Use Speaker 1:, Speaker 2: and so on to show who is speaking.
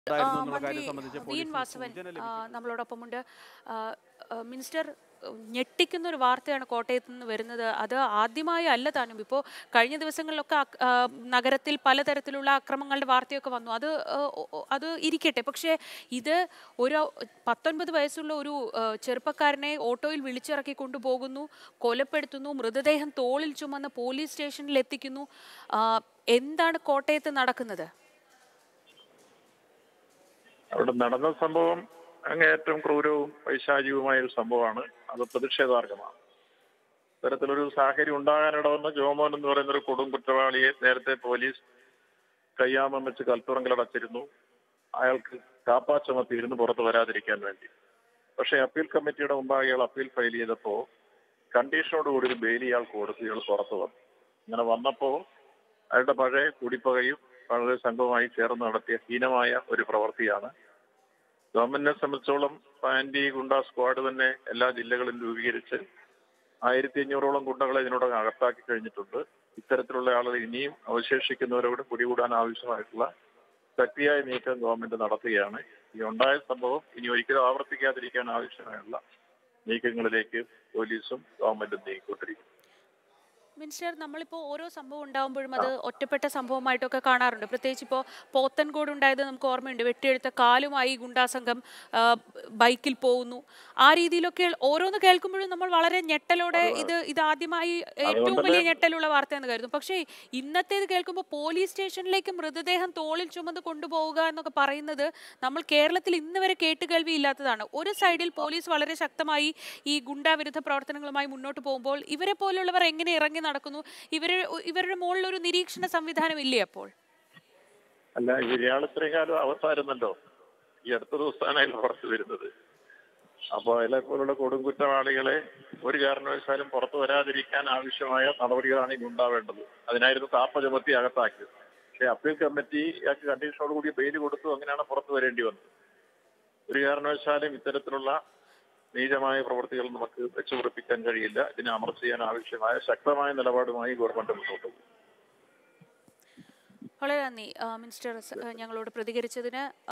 Speaker 1: ഉണ്ടായിരുന്നു
Speaker 2: ആ,
Speaker 1: എന്നുള്ള കാര്യം
Speaker 2: മന്ത്രി
Speaker 1: സംബന്ധിച്ച്
Speaker 2: വി എൻ
Speaker 1: പോലീസിന്
Speaker 2: വാസവൻ
Speaker 1: സൂചന
Speaker 2: ആ,
Speaker 1: ലഭിച്ചു.
Speaker 2: നമ്മളോടൊപ്പമുണ്ട് ആ, ആ, മിനിസ്റ്റർ ഞെട്ടിക്കുന്ന ഒരു വാർത്തയാണ് കോട്ടയത്ത് നിന്ന് വരുന്നത് അത് ആദ്യമായി അല്ല താനും ഇപ്പോൾ കഴിഞ്ഞ ദിവസങ്ങളിലൊക്കെ അക്- ആ, നഗരത്തിൽ പലതരത്തിലുള്ള അക്രമങ്ങളുടെ വാർത്തയൊക്കെ വന്നു അത് ആ, ഒ- ഒ- അത് ഇരിക്കട്ടെ പക്ഷേ ഇത് ഒരു പത്തൊൻപത് വയസ്സുള്ള ഒരു ആ, ചെറുപ്പക്കാരനെ ഓട്ടോയിൽ വിളിച്ചിറക്കി കൊണ്ടുപോകുന്നു കൊലപ്പെടുത്തുന്നു മൃതദേഹം തോളിൽ ചുമന്ന് പോലീസ് സ്റ്റേഷനിൽ എത്തിക്കുന്നു ആ, എന്താണ് കോട്ടയത്ത് നടക്കുന്നത്
Speaker 3: അവിടെ നടന്ന സംഭവം അങ്ങേയറ്റം ക്രൂരവും പൈശാചികവുമായ ഒരു സംഭവമാണ് അത് പ്രതിഷേധാർഹമാണ് ഇത്തരത്തിലൊരു സാഹചര്യം ഉണ്ടാകാനിടവന്ന ജോമോൻ എന്ന് പറയുന്ന ഒരു കൊടും കുറ്റവാളിയെ നേരത്തെ പോലീസ് കയ്യാമം വെച്ച് കൽത്തുറങ്കിലടച്ചിരുന്നു അയാൾക്ക് കാപ്പാ ചുമത്തിയിരുന്നു പുറത്തു വരാതിരിക്കാൻ വേണ്ടി പക്ഷേ അപ്പീൽ കമ്മിറ്റിയുടെ മുമ്പാകെ ഇയാൾ അപ്പീൽ ഫയൽ ചെയ്തപ്പോൾ കണ്ടീഷനോടുകൂടി ഒരു ബെയിൽ ഇയാൾക്ക് കൊടുത്ത് ഇയാൾ പുറത്തു വന്നു ഇങ്ങനെ വന്നപ്പോൾ അയാളുടെ പഴയ കുടിപ്പകയും വളരെ സംഘവുമായി ചേർന്ന് നടത്തിയ ഹീനമായ ഒരു പ്രവൃത്തിയാണ് ഗവൺമെന്റിനെ സംബന്ധിച്ചോളം ആന്റി ഗുണ്ട സ്ക്വാഡ് തന്നെ എല്ലാ ജില്ലകളിലും രൂപീകരിച്ച് ആയിരത്തി അഞ്ഞൂറോളം ഗുണ്ടകളെ ഇതിനോടകം അകത്താക്കി കഴിഞ്ഞിട്ടുണ്ട് ഇത്തരത്തിലുള്ള ആളുകൾ ഇനിയും അവശേഷിക്കുന്നവരോട് പിടികൂടാൻ ആവശ്യമായിട്ടുള്ള ശക്തിയായ നീക്കം ഗവൺമെന്റ് നടത്തുകയാണ് ഈ ഉണ്ടായ സംഭവം ഇനി ഒരിക്കലും ആവർത്തിക്കാതിരിക്കാൻ ആവശ്യമായുള്ള നീക്കങ്ങളിലേക്ക് പോലീസും ഗവൺമെന്റും നീങ്ങിക്കൊണ്ടിരിക്കും
Speaker 2: മിനിസ്റ്റർ നമ്മളിപ്പോൾ ഓരോ സംഭവം ഉണ്ടാകുമ്പോഴും അത് ഒറ്റപ്പെട്ട സംഭവമായിട്ടൊക്കെ കാണാറുണ്ട് പ്രത്യേകിച്ച് ഇപ്പോൾ പോത്തൻകോട് ഉണ്ടായത് നമുക്ക് ഓർമ്മയുണ്ട് വെട്ടിയെടുത്ത കാലുമായി ഗുണ്ടാസംഘം ആ, ബൈക്കിൽ പോകുന്നു ആ രീതിയിലൊക്കെ ഓരോന്ന് കേൾക്കുമ്പോഴും നമ്മൾ വളരെ ഞെട്ടലോടെ ഇത് ഇത് ആദ്യമായി ഏറ്റവും വലിയ ഞെട്ടലുള്ള വാർത്തയെന്ന് കരുതും പക്ഷേ ഇന്നത്തേത് കേൾക്കുമ്പോൾ പോലീസ് സ്റ്റേഷനിലേക്ക് മൃതദേഹം തോളിൽ ചുമന്ന് കൊണ്ടുപോവുക എന്നൊക്കെ പറയുന്നത് നമ്മൾ കേരളത്തിൽ ഇന്ന് വരെ കേട്ടുകേൾവി ഇല്ലാത്തതാണ് ഒരു സൈഡിൽ പോലീസ് വളരെ ശക്തമായി ഈ ഗുണ്ടാവിരുദ്ധ പ്രവർത്തനങ്ങളുമായി മുന്നോട്ട് പോകുമ്പോൾ ഇവരെ പോലുള്ളവർ എങ്ങനെ ഇറങ്ങി നടക്കുന്നു ഇവര് ഇവരുടെ മുകളിൽ ഒരു നിരീക്ഷണ സംവിധാനം ഇല്ലേ അപ്പോൾ
Speaker 3: അല്ല ഇയാൾ ഇത്രയും കാലം അവസായിരുന്നല്ലോ ഈ അടുത്ത ദിവസമാണ് അയാൾ പുറത്തു വരുന്നത് അപ്പോൾ അയാളെ പോലുള്ള കൊടുങ്കുറ്റവാളികളെ ഒരു കാരണവശാലും പുറത്തു വരാതിരിക്കാൻ ആവശ്യമായ നടപടികളാണ് ഇനി ഉണ്ടാവേണ്ടത് അതിനായിരുന്നു കാപ്പ ചുമത്തി അകത്താക്കിയത് പക്ഷേ അപ്പീൽ കമ്മിറ്റി ഇയാൾക്ക് കണ്ടീഷനോട് കൂടി ബെയിൽ കൊടുത്തു അങ്ങനെയാണ് പുറത്തു വരേണ്ടി വന്നത് ഒരു കാരണവശാലും ഇത്തരത്തിലുള്ള നീചമായ പ്രവൃത്തികൾ നമുക്ക് വെച്ചുപിടിപ്പിക്കാൻ കഴിയില്ല ഇതിനെ അമർച്ച ചെയ്യാൻ ആവശ്യമായ ശക്തമായ നിലപാടുമായി ഗവൺമെന്റ് മുന്നോട്ട് പോകും
Speaker 2: വളരെ നന്ദി ആ, മിനിസ്റ്റർ സ- ഞങ്ങളോട് പ്രതികരിച്ചതിന്